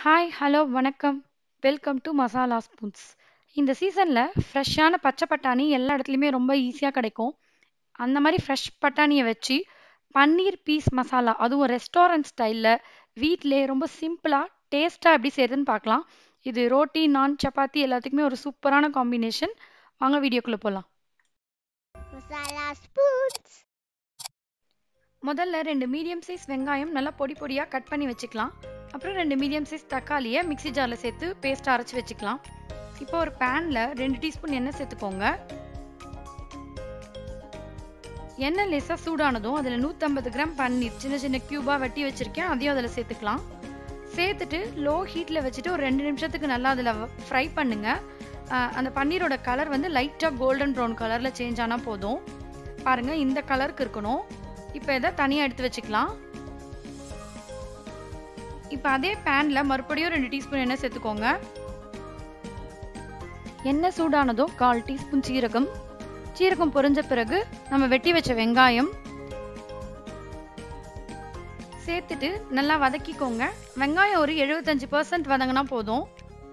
Hi, hello, வணக்கம். Welcome to masala spoons. இந்த சீசன்ல ஃப்ரெஷ்ஷான பச்சை பட்டாணி எல்லா இடத்துலயுமே ரொம்ப ஈஸியா கிடைக்கும். அந்த மாரி ஃப்ரெஷ் பட்டாணிய வச்சு, பன்னீர் பீஸ் மசாலா, அதுவும் ரெஸ்டாரண்ட் ஸ்டைல்ல வீட்லயே ரொம்ப சிம்பிளா, டேஸ்ட்டா எப்படி செய்றதுன்னு பார்க்கலாம். இது ரோட்டி, நான், சப்பாத்தி எல்லாத்துக்குமே ஒரு சூப்பரான காம்பினேஷன். வாங்க வீடியோக்குள்ள போலாம். மசாலா ஸ்பூன்ஸ் முதல்ல 2 மீடியம் சைஸ் வெங்காயம் நல்லா பொடி பொடியா கட் பண்ணி வச்சுக்கலாம். அப்புறம் 2 மீடியம் சைஸ் தக்காளிய மிக்ஸி ஜார்ல சேர்த்து பேஸ்ட்டா அரைச்சு வச்சுக்கலாம். இப்போ ஒரு பேன்ல 2 டீஸ்பூன் எண்ணெய் சேர்த்துக்கோங்க. எண்ணெய் லேசா சூடானதும் அதுல 150 கிராம் பன்னீர் சின்ன சின்ன கியூபா வெட்டி வச்சிருக்கேன். அதையும் அதுல சேர்த்துக்கலாம். சேர்த்துட்டு லோ ஹீட்ல வச்சுட்டு ஒரு 2 நிமிஷத்துக்கு நல்லா அதுல ஃப்ரை பண்ணுங்க. அ, அந்த பன்னீரோட கலர் வந்து லைட்டா கோல்டன் ப்ரௌன் கலர்ல சேஞ்ச் ஆனா போதும். பாருங்க இந்த கலருக்கு இருக்கணும். இப்போ இதை தனியா எடுத்து வச்சுக்கலாம். இப்போ அதே பேன்ல மறுபடியும் 2 டீஸ்பூன் எண்ணெய் சேர்த்துக்கோங்க. எண்ணெய் சூடானதும் 1/4 டீஸ்பூன் சீரகம். சீரகம் பொரிஞ்ச பிறகு நம்ம வெட்டி வச்ச வெங்காயம் சேர்த்துட்டு நல்லா வதக்கிக்கோங்க. வெங்காயம் ஒரு 75% வதங்கினா போதும்.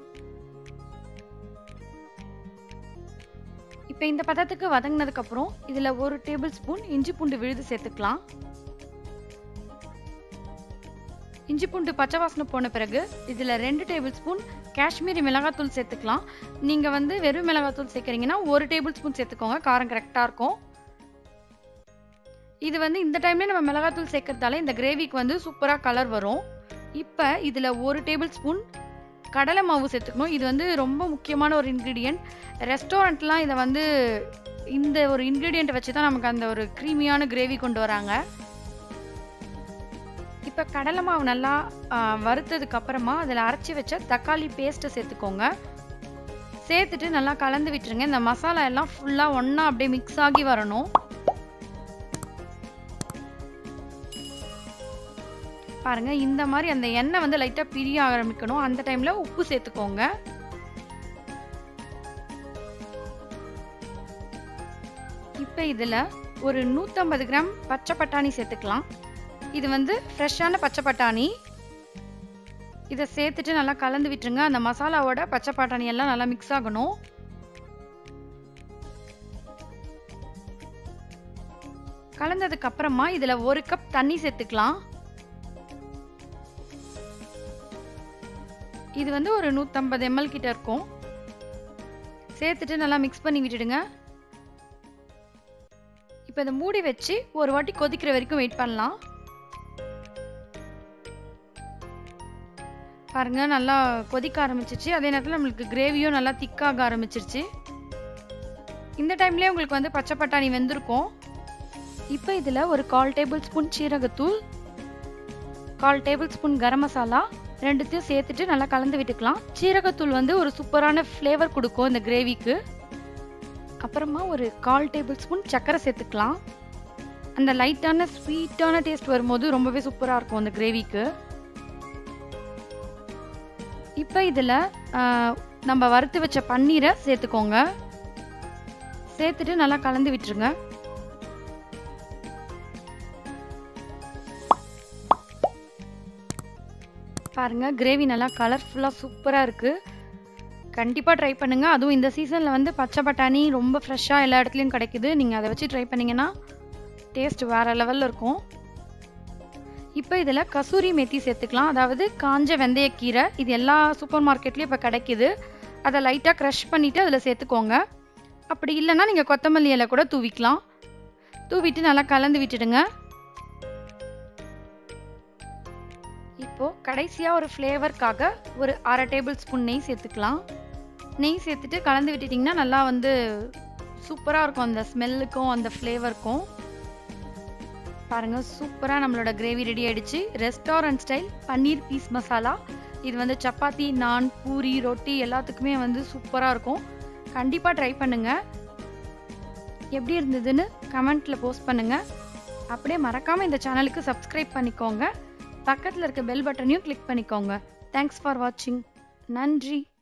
இப்போ இந்த பதத்துக்கு வதங்கினதுக்கு அப்புறம் இதுல ஒரு டேபிள் ஸ்பூன் இஞ்சி பூண்டு விழுது சேர்த்துக்கலாம். இஞ்சி பூண்டு பச்சை வாசனை போன பிறகு இதுல 2 டேபிள் ஸ்பூன் காஷ்மீரி மிளகாத்தூள் சேர்த்துக்கலாம். நீங்க வந்து வெறும் மிளகாத்தூள் சேர்க்கறீங்கன்னா ஒரு டேபிள் ஸ்பூன் சேர்த்துக்கோங்க. காரம் கரெக்டா இருக்கும். இது வந்து இந்த டைம்ல நம்ம மிளகாத்தூள் சேர்க்கறதால இந்த கிரேவிக்கு வந்து சூப்பரா கலர் வரும். இப்ப இதுல ஒரு டேபிள் ஸ்பூன் கடலை மாவு சேர்த்துக்கணும். இது வந்து ரொம்ப முக்கியமான ஒரு இன்கிரீடியன்ட். ரெஸ்டாரண்ட்லாம் இத வந்து இந்த ஒரு இன்கிரீடியன்ட் வச்சு தான் நமக்கு அந்த ஒரு கிரீமியான கிரேவி கொண்டு வராங்க. இப்ப கடலை மாவு நல்லா அ, வறுத்ததுக்கு அப்புறமா அதுல அரைச்சு வச்ச தக்காளி பேஸ்ட்டை சேர்த்துக்கோங்க. சேர்த்துட்டு நல்லா கலந்து விட்டுருங்க. இந்த மசாலா எல்லாம் ஃபுல்லா ஒண்ணா அப்படியே மிக்ஸ் ஆகி வரணும். பாருங்க இந்த மாதிரி அந்த எண்ணெய் வந்து லைட்டா பிரிய ஆரம்பிக்கணும். அந்த டைம்ல உப்பு சேர்த்துக்கோங்க. இப்ப இதுல ஒரு 150 கிராம் பச்சை பட்டாணி சேர்த்துக்கலாம். இது வந்து ஃப்ரெஷ்ஷான பச்சை பட்டாணி. இத சேர்த்துட்டு நல்லா கலந்து விட்டுருங்க. அந்த மசாலாவோட பச்சை பட்டாணி எல்லாம் நல்லா மிக்ஸ் ஆகணும். கலந்ததுக்கு அப்புறமா இதுல ஒரு கப் தண்ணி சேர்த்துக்கலாம். இது வந்து ஒரு 150 எம்எல் கிட்ட இருக்கும். சேர்த்துட்டு நல்லா மிக்ஸ் பண்ணி விட்டுடுங்க. இப்போ இதை மூடி வச்சு ஒரு வாட்டி கொதிக்கிற வரைக்கும் வெயிட் பண்ணலாம். பாருங்க நல்லா கொதிக்க ஆரம்பிச்சிருச்சு. அதே நேரத்தில் நம்மளுக்கு கிரேவியும் நல்லா திக்காக ஆரம்பிச்சிருச்சு. இந்த டைம்லயே உங்களுக்கு வந்து பச்சை பட்டாணி வெந்திருக்கும். இப்போ இதுல ஒரு 1/4 டேபிள் ஸ்பூன் சீரகத்தூள், 1/4 டேபிள் ஸ்பூன் கரம் மசாலா ரெண்டுத்தையும் சேர்த்துட்டு நல்லா கலந்து விட்டுக்கலாம். சீரகத்தூள் வந்து ஒரு சூப்பரான ஃப்ளேவர் கொடுக்கும் இந்த கிரேவிக்கு. அப்புறமா ஒரு 1/4 டேபிள் ஸ்பூன் சர்க்கரை சேர்த்துக்கலாம். அந்த லைட்டான ஸ்வீட்டான டேஸ்ட் வரும்போது ரொம்பவே சூப்பரா இருக்கும் அந்த கிரேவிக்கு. இப்போ இதுல அ, நம்ம வறுத்து வச்ச பன்னீரை சேர்த்துக்கோங்க. சேர்த்துட்டு நல்லா கலந்து விட்டுருங்க. பாருங்க கிரேவி நல்லா கலர்ஃபுல்லா சூப்பரா இருக்கு. கண்டிப்பா ட்ரை பண்ணுங்க. அதுவும் இந்த சீசன்ல வந்து பச்சை பட்டாணி ரொம்ப ஃப்ரெஷ்ஷா எல்லா இடத்துலயும் கிடைக்குது. நீங்க அதை வச்சு ட்ரை பண்ணீங்கன்னா டேஸ்ட் வேற லெவல்ல இருக்கும். இப்போ இதுல கசூரி மேத்தி சேர்த்துக்கலாம். அதாவது காஞ்ச வெந்தயக்கீரை. இது எல்லா சூப்பர் மார்க்கெட்லயும் இப்ப கிடைக்குது. அதை லைட்டா க்ரஷ் பண்ணிட்டு அதுல சேர்த்துக்கோங்க. அப்படி இல்லைன்னா நீங்க கொத்தமல்லி இலை கூட தூவிக்கலாம். தூவிட்டு நல்லா கலந்து விட்டுடுங்க. இப்போ கடைசியா ஒரு ஃப்ளேவர்க்காக ஒரு அரை டேபிள் ஸ்பூன் நெய் சேர்த்துக்கலாம். நெய் சேர்த்துட்டு கலந்து விட்டுட்டிங்கன்னா நல்லா வந்து சூப்பரா இருக்கும் அந்த ஸ்மெல்லுக்கும் அந்த ஃப்ளேவருக்கும். பாருங்க சூப்பரா நம்மளோட கிரேவி ரெடி ஆயிடுச்சு. Restaurant style paneer piece masala. இது வந்து சப்பாத்தி, நான், பூரி, ரொட்டி எல்லாத்துக்குமே வந்து சூப்பரா இருக்கும். கண்டிப்பா ட்ரை பண்ணுங்க. எப்படி இருந்ததுன்னு கமெண்ட்ல போஸ்ட் பண்ணுங்க. அப்படியே மறக்காம இந்த சேனலுக்கு சப்ஸ்கிரைப் பண்ணிக்கோங்க. பக்கத்துல இருக்க பெல் பட்டனையும் கிளிக் பண்ணிக்கோங்க. தேங்க்ஸ் ஃபார் வாட்சிங். நன்றி.